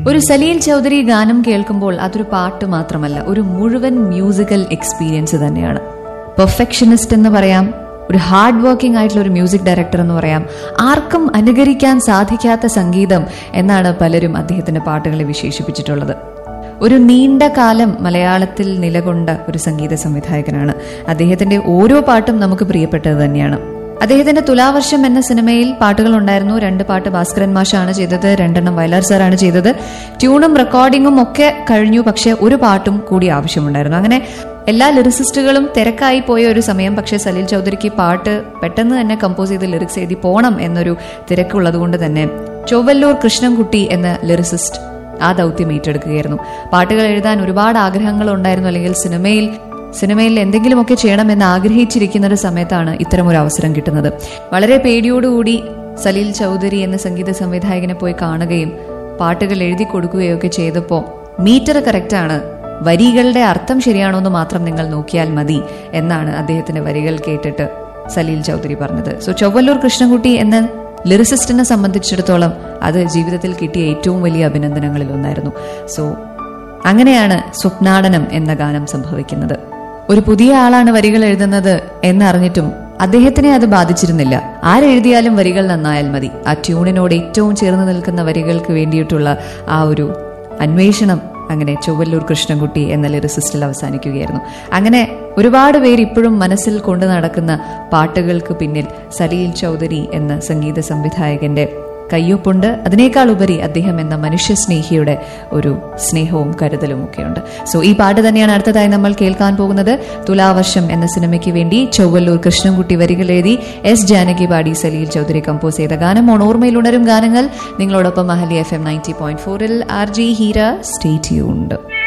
ഒരു സലീൽ ചൗധരി ഗാനം കേൾക്കുമ്പോൾ അതൊരു പാട്ട് മാത്രമല്ല ഒരു മുഴുവൻ മ്യൂസിക്കൽ എക്സ്പീരിയൻസ് തന്നെയാണ് പെർഫെക്ഷനിസ്റ്റ് എന്ന് പറയാം ഒരു ഹാർഡ് വർക്കിംഗ് ആയിട്ടുള്ള ഒരു മ്യൂസിക് ഡയറക്ടർ എന്ന് പറയാം ആർക്കും അനുകരിക്കാൻ സാധിക്കാത്ത സംഗീതം എന്നാണ് പലരും അദ്ദേഹത്തിന്റെ പാട്ടുകളെ വിശേഷിപ്പിച്ചിട്ടുള്ളത് ഒരു നീണ്ട കാലം മലയാളത്തിൽ നിലകൊണ്ട ഒരു സംഗീത സംവിധായകനാണ് അദ്ദേഹത്തിന്റെ ഓരോ പാട്ടും നമുക്ക് പ്രിയപ്പെട്ടത് തന്നെയാണ് അദ്ദേഹത്തിന്റെ തുലാവർഷം എന്ന സിനിമയിൽ പാട്ടുകൾ ഉണ്ടായിരുന്നു രണ്ട് പാട്ട് ഭാസ്കരൻ മാഷാണ് ചെയ്തത് രണ്ടെണ്ണം വയലാർ സാറാണ് ചെയ്തത് ട്യൂണും റെക്കോർഡിങ്ങും ഒക്കെ കഴിഞ്ഞു പക്ഷെ ഒരു പാട്ടും കൂടി ആവശ്യമുണ്ടായിരുന്നു അങ്ങനെ എല്ലാ ലിറിസിസ്റ്റുകളും തിരക്കായി പോയ ഒരു സമയം പക്ഷേ സലീൽ ചൗധരിക്ക് പാട്ട് പെട്ടെന്ന് തന്നെ കമ്പോസ് ചെയ്ത് ലിറിക്സ് എഴുതി പോകണം എന്നൊരു തിരക്കുള്ളത് കൊണ്ട് തന്നെ ചൊവ്വല്ലൂർ കൃഷ്ണൻകുട്ടി എന്ന ലിറിസിസ്റ്റ് ആ ദൗത്യം ഏറ്റെടുക്കുകയായിരുന്നു പാട്ടുകൾ എഴുതാൻ ഒരുപാട് ആഗ്രഹങ്ങൾ ഉണ്ടായിരുന്നു അല്ലെങ്കിൽ സിനിമയിൽ സിനിമയിൽ എന്തെങ്കിലുമൊക്കെ ചെയ്യണമെന്ന് ആഗ്രഹിച്ചിരിക്കുന്ന ഒരു സമയത്താണ് ഇത്തരം ഒരു അവസരം കിട്ടുന്നത് വളരെ പേടിയോടുകൂടി സലീൽ ചൗധരി എന്ന സംഗീത സംവിധായകനെ പോയി കാണുകയും പാട്ടുകൾ എഴുതി കൊടുക്കുകയും ഒക്കെ ചെയ്തപ്പോൾ മീറ്റർ കറക്റ്റാണ് വരികളുടെ അർത്ഥം ശരിയാണോ എന്ന് മാത്രം നിങ്ങൾ നോക്കിയാൽ മതി എന്നാണ് അദ്ദേഹത്തിന്റെ വരികൾ കേട്ടിട്ട് സലീൽ ചൗധരി പറഞ്ഞത് സോ ചൊവ്വല്ലൂർ കൃഷ്ണൻകുട്ടി എന്ന ലിറിസിസ്റ്റിനെ സംബന്ധിച്ചിടത്തോളം അത് ജീവിതത്തിൽ കിട്ടിയ ഏറ്റവും വലിയ അഭിനന്ദനങ്ങളിൽ ഒന്നായിരുന്നു സോ അങ്ങനെയാണ് സ്വപ്നാടനം എന്ന ഗാനം സംഭവിക്കുന്നത് ഒരു പുതിയ ആളാണ് വരികൾ എഴുതുന്നത് എന്നറിഞ്ഞിട്ടും അദ്ദേഹത്തിനെ അത് ബാധിച്ചിരുന്നില്ല ആരെഴുതിയാലും വരികൾ നന്നായാൽ മതി ആ ട്യൂണിനോട് ഏറ്റവും ചേർന്ന് നിൽക്കുന്ന വരികൾക്ക് വേണ്ടിയിട്ടുള്ള ആ ഒരു അന്വേഷണം അങ്ങനെ ചൊവ്വല്ലൂർ കൃഷ്ണൻകുട്ടി എന്ന ലിറിസിസ്റ്റിൽ അവസാനിക്കുകയായിരുന്നു അങ്ങനെ ഒരുപാട് പേര് ഇപ്പോഴും മനസ്സിൽ കൊണ്ടു നടക്കുന്ന പാട്ടുകൾക്ക് പിന്നിൽ സലീൽ ചൗധരി എന്ന സംഗീത സംവിധായകന്റെ കയ്യൊപ്പുണ്ട് അതിനേക്കാൾ ഉപരി അദ്ദേഹം എന്ന മനുഷ്യസ്നേഹിയുടെ ഒരു സ്നേഹവും കരുതലും ഒക്കെയുണ്ട് സോ ഈ പാട്ട് തന്നെയാണ് അടുത്തതായി നമ്മൾ കേൾക്കാൻ പോകുന്നത് തുലാവർഷം എന്ന സിനിമയ്ക്ക് വേണ്ടി ചൊവ്വല്ലൂർ കൃഷ്ണൻകുട്ടി വരികൾ എഴുതി എസ് ജാനകി പാടി സലീൽ ചൗധരി കമ്പോസ് ചെയ്ത ഗാനം ഓണോർമയിൽ ഉണരും ഗാനങ്ങൾ നിങ്ങളോടൊപ്പം Ahali F M ninety point ഫോറിൽ R G Heera stay tuned